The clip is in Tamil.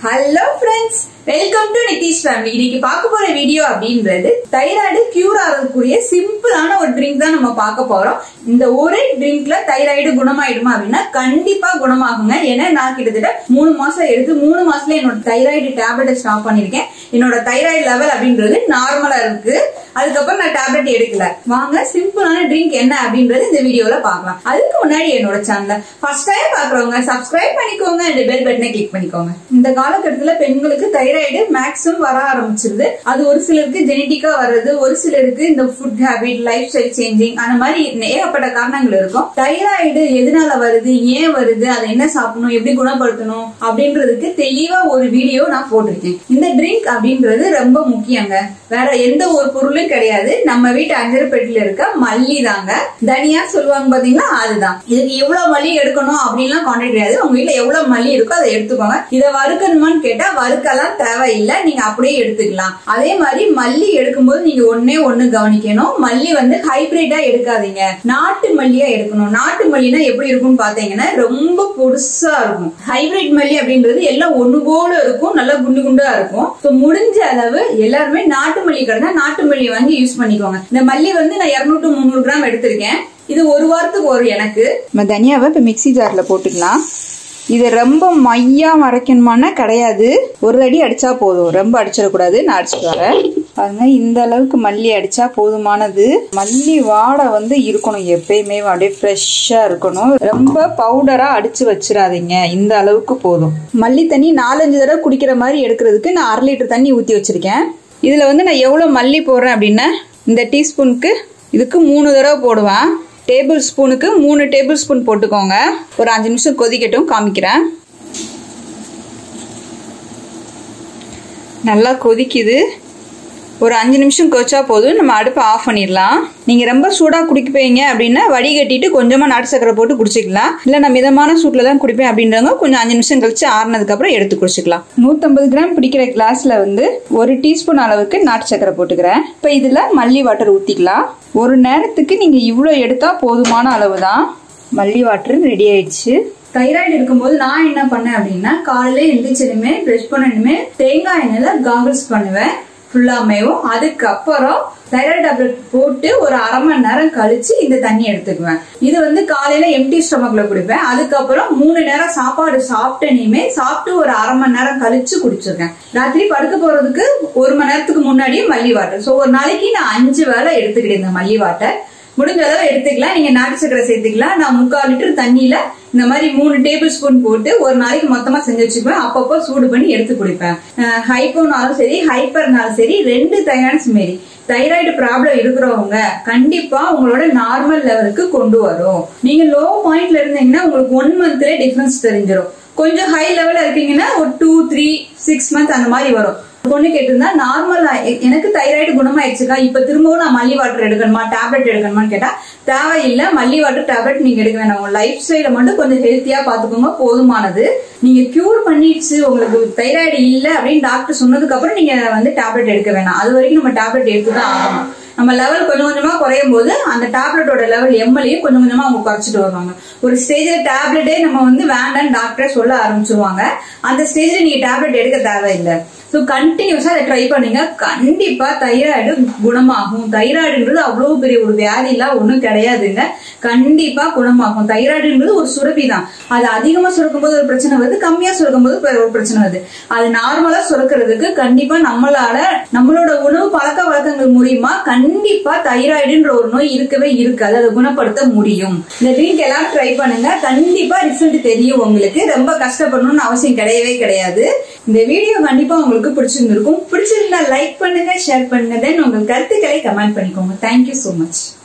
hello friends welcome to Nitish family இன்னைக்கு பார்க்க போற வீடியோ அப்படின்றது தைராய்டு கியூர் ஆகிறதுக்குரிய சிம்பிளான ஒரு ட்ரிங்க் தான் நம்ம பார்க்க போறோம் இந்த ஒரே ட்ரிங்க்ல தைராய்டு குணமாயிடுமா அப்படின்னா கண்டிப்பா குணமாகுங்க ஏன்னா நான் கிட்டத்தட்ட மூணு மாசம் எடுத்து மூணு மாசத்துல என்னோட தைராய்டு டேப்லெட்டை ஸ்டாப் பண்ணிருக்கேன் என்னோட தைராய்டு லெவல் அப்படின்றது நார்மலா இருக்கு அதுக்கப்புறம் நான் டேப்லெட் எடுக்கல வாங்க சிம்பிளான ட்ரிங்க் என்ன அப்படின்றது இந்த வீடியோல பார்க்கலாம் அதுக்கு முன்னாடி என்னோட சேனலை ஃபர்ஸ்ட் டைம் பாக்குறவங்க சப்ஸ்கிரைப் பண்ணிக்கோங்க அந்த பெல் பட்டனை கிளிக் பண்ணிக்கோங்க இந்த காலகட்டத்துல பெண்களுக்கு தைராய்டு மேக்ஸிமம் வர ஆரம்பிச்சிருது அது ஒரு சிலருக்கு ஜெனட்டிக்கா வர்றது ஒரு சிலருக்கு இந்த food habit lifestyle changing அந்த மாதிரி ஏகப்பட்ட காரணங்கள் இருக்கும் தைராய்டு எதனால வருது ஏன் வருது அதை என்ன சாப்பிடணும் எப்படி குணப்படுத்தணும் அப்படின்றதுக்கு தெளிவா ஒரு வீடியோ நான் போட்டிருக்கேன் இந்த ட்ரிங்க் அப்படின்றது ரொம்ப முக்கியங்க வேற எந்த ஒரு பொருளும் கிடையாது நம்ம வீட்டு அஞ்சரைப்பேட்டில இருக்க மல்லி தாங்க தனியா சொல்லுவாங்க பாத்தீங்களா அதுதான் இதுக்கு எவ்வளவு மல்லி எடுக்கணும் அப்படின்லாம் கான்டாக்ட் கிடையாது உங்க வீட்டுல எவ்வளவு மல்லி இருக்கோ அதை எடுத்துக்கோங்க இதை வறுக்கணுமான்னு கேட்டா வறுக்கலாம் தேவையில்லை நீங்க அப்படியே எடுத்துக்கலாம் அதே மாதிரி மல்லி எடுக்கும்போது நீங்க ஒன்னே ஒண்ணு கவனிக்கணும் மல்லி வந்து ஹைபிரிட்டா எடுக்காதீங்க நாட்டு மல்லியா எடுக்கணும் நாட்டு மல்லினா எப்படி இருக்கும்னு பாத்தீங்கன்னா ரொம்ப பொடுசா இருக்கும் ஹைபிரிட் மல்லி அப்படின்றது எல்லாம் ஒண்ணு போல இருக்கும் நல்லா குண்டு குண்டா இருக்கும் So, முடிஞ்ச அளவு எல்லாருமே நாட்டு மல்லி கிடந்தா நாட்டு மல்லி வாங்கி யூஸ் பண்ணிக்கோங்க இந்த மல்லி வந்து நான் இருநூறு முந்நூறு கிராம் எடுத்திருக்கேன் இது ஒரு வாரத்துக்கு வரும் எனக்கு நம்ம தனியாவை இப்போ மிக்ஸி ஜாரில் போட்டுக்கலாம் இது ரொம்ப மையா மறைக்கணுமானா கிடையாது ஒரு அடி அடிச்சா போதும் ரொம்ப அடிச்சிடக்கூடாது நான் அடிச்சுட்டு வரேன் பாருங்க இந்த அளவுக்கு மல்லி அடிச்சா போதுமானது மல்லி வாடை வந்து இருக்கணும் எப்பயுமே அப்படியே ஃப்ரெஷ்ஷா இருக்கணும் ரொம்ப பவுடரா அடிச்சு வச்சிடாதீங்க இந்த அளவுக்கு போதும் மல்லி தண்ணி நாலஞ்சு தடவை குடிக்கிற மாதிரி எடுக்கிறதுக்கு நான் அரை லிட்டர் தண்ணி ஊற்றி வச்சிருக்கேன் இதுல வந்து நான் எவ்வளவு மல்லி போடுறேன் அப்படின்னா இந்த டீஸ்பூனுக்கு இதுக்கு மூணு தடவை போடுவேன் டேபிள் ஸ்பூனுக்கு மூணு டேபிள் ஸ்பூன் போட்டுக்கோங்க ஒரு அஞ்சு நிமிஷம் கொதிக்கட்டும் காமிக்கிறேன் நல்லா கொதிக்குது ஒரு அஞ்சு நிமிஷம் கொச்சா போதும் நம்ம அடுப்பை ஆஃப் பண்ணிடலாம் நீங்க ரொம்ப சூடா குடிப்பீங்க அப்படின்னா வடிகட்டிட்டு கொஞ்சமா நாட்டு சக்கரை போட்டு குடிச்சிக்கலாம் இல்ல நான் மிதமான சூட்ல தான் குடிப்பேன் அப்படின்றவங்க கொஞ்சம் அஞ்சு நிமிஷம் கழிச்சு ஆறுனதுக்கு அப்புறம் எடுத்து குடிச்சிக்கலாம் நூத்தம்பது கிராம் பிடிக்கிற கிளாஸ்ல வந்து ஒரு டீஸ்பூன் அளவுக்கு நாட்டு சக்கரை போட்டுக்கிறேன் இப்ப இதுல மல்லி வாட்டர் ஊத்திக்கலாம் ஒரு நேரத்துக்கு நீங்க இவ்வளவு எடுத்தா போதுமான அளவு தான் மல்லி வாட்டர் ரெடி ஆயிடுச்சு தைராய்டு இருக்கும்போது நான் என்ன பண்ணேன் அப்படின்னா காலையில எந்திரிச்சதுமே பிரஷ் பண்ணணுமே தேங்காய் எண்ணெயில காகிள்ஸ் பண்ணுவேன் ஃபுல்லாமேவும் அதுக்கப்புறம் தைராய்டு டேப்லெட் போட்டு ஒரு அரை மணி நேரம் கழிச்சு இந்த தண்ணி எடுத்துக்குவேன் இது வந்து காலையில எம்டி ஸ்டொமக்ல குடிப்பேன் அதுக்கப்புறம் மூணு நேரம் சாப்பாடு சாப்பிட்டனையுமே சாப்பிட்டு ஒரு அரை மணி நேரம் கழிச்சு குடிச்சிருக்கேன் ராத்திரி படுக்க போறதுக்கு ஒரு மணி நேரத்துக்கு முன்னாடியே மல்லி வாட்டர் ஸோ ஒரு நாளைக்கு நான் அஞ்சு வேளை எடுத்துக்கிட்டேன் இந்த மல்லி வாட்டர் முடிஞ்ச அளவு எடுத்துக்கலாம் நீங்க நாட்டு சக்கரை சேர்த்துக்கலாம் நான் முக்கால் லிட்டர் தண்ணியில இந்த மாதிரி மூணு டேபிள் ஸ்பூன் போட்டு ஒரு நாளைக்கு மொத்தமா செஞ்சு வச்சுக்குவேன் அப்பப்போ சூடு பண்ணி எடுத்து குடிப்பேன் ஹைப்போனாலும் சரி ஹைப்பர்னாலும் சரி ரெண்டு தைராய்ட்ஸ் மாரி தைராய்டு ப்ராப்ளம் இருக்கிறவங்க கண்டிப்பா உங்களோட நார்மல் லெவலுக்கு கொண்டு வரும் நீங்க லோ பாயிண்ட்ல இருந்தீங்கன்னா உங்களுக்கு ஒன் மந்த்ல டிஃபரன்ஸ் தெரிஞ்சிடும் கொஞ்சம் ஹை லெவல்ல இருக்கீங்கன்னா ஒரு டூ த்ரீ சிக்ஸ் மந்த் அந்த மாதிரி வரும் பொண்ணு கேட்டிருந்தா நார்மலா எனக்கு தைராய்டு குணமாயிடுச்சுக்கா இப்ப திரும்பவும் நான் மல்லி வாட்டர் எடுக்கணுமா டேப்லெட் எடுக்கணுமான்னு கேட்டா தேவையில்லை மல்லி வாட்டர் டேப்லெட் நீங்க எடுக்க வேணாம் உங்க லைஃப் ஸ்டைல மட்டும் கொஞ்சம் ஹெல்த்தியா பாத்துக்கோங்க போதுமானது நீங்க கியூர் பண்ணிடுச்சு உங்களுக்கு தைராய்டு இல்ல அப்படின்னு டாக்டர் சொன்னதுக்கு அப்புறம் நீங்க வந்து டேப்லெட் எடுக்க வேணாம் அது வரைக்கும் நம்ம டேப்லெட் எடுத்துதான் ஆகணும் நம்ம லெவல் கொஞ்சம் கொஞ்சமா குறையும் போது அந்த டேப்லெட்டோட லெவல் எம்எல்ஏயும் கொஞ்சம் கொஞ்சமா அவங்க குறைச்சிட்டு வருவாங்க ஒரு ஸ்டேஜ்ல டேப்லெட்டே நம்ம வந்து வேண்டாம்னு டாக்டரே சொல்ல ஆரம்பிச்சிருவாங்க அந்த ஸ்டேஜ்ல நீங்க டேப்லெட் எடுக்க தேவையில்லை ஸோ கண்டினியூஸா அதை ட்ரை பண்ணுங்க கண்டிப்பா தைராய்டு குணமாகும் தைராய்டுன்றது அவ்வளவு பெரிய ஒரு வியாதி எல்லாம் ஒன்றும் கிடையாதுங்க கண்டிப்பா குணமாகும் தைராய்டுன்றது ஒரு சுரப்பி தான் அது அதிகமா சுரக்கும் போது ஒரு பிரச்சனை வருது கம்மியா சுரக்கும் போது ஒரு பிரச்சனை வருது அது நார்மலா சுரக்கிறதுக்கு கண்டிப்பா நம்மளால நம்மளோட உணவு பழக்க வழக்கங்கள் மூலியமா கண்டிப்பா தைராய்டுன்ற ஒரு நோய் இருக்கவே இருக்காது அதை குணப்படுத்த முடியும் இந்த ட்ரிங்க் எல்லாம் ட்ரை பண்ணுங்க கண்டிப்பா ரிசல்ட் தெரியும் உங்களுக்கு ரொம்ப கஷ்டப்படணும்னு அவசியம் கிடையவே கிடையாது இந்த வீடியோ கண்டிப்பா உங்களுக்கு பிடிச்சிருந்திருக்கும் பிடிச்சிருந்தா லைக் பண்ணுங்க ஷேர் பண்ணுங்க தென் உங்கள் கருத்துக்களை கமெண்ட் பண்ணிக்கோங்க தேங்க்யூ சோ மச்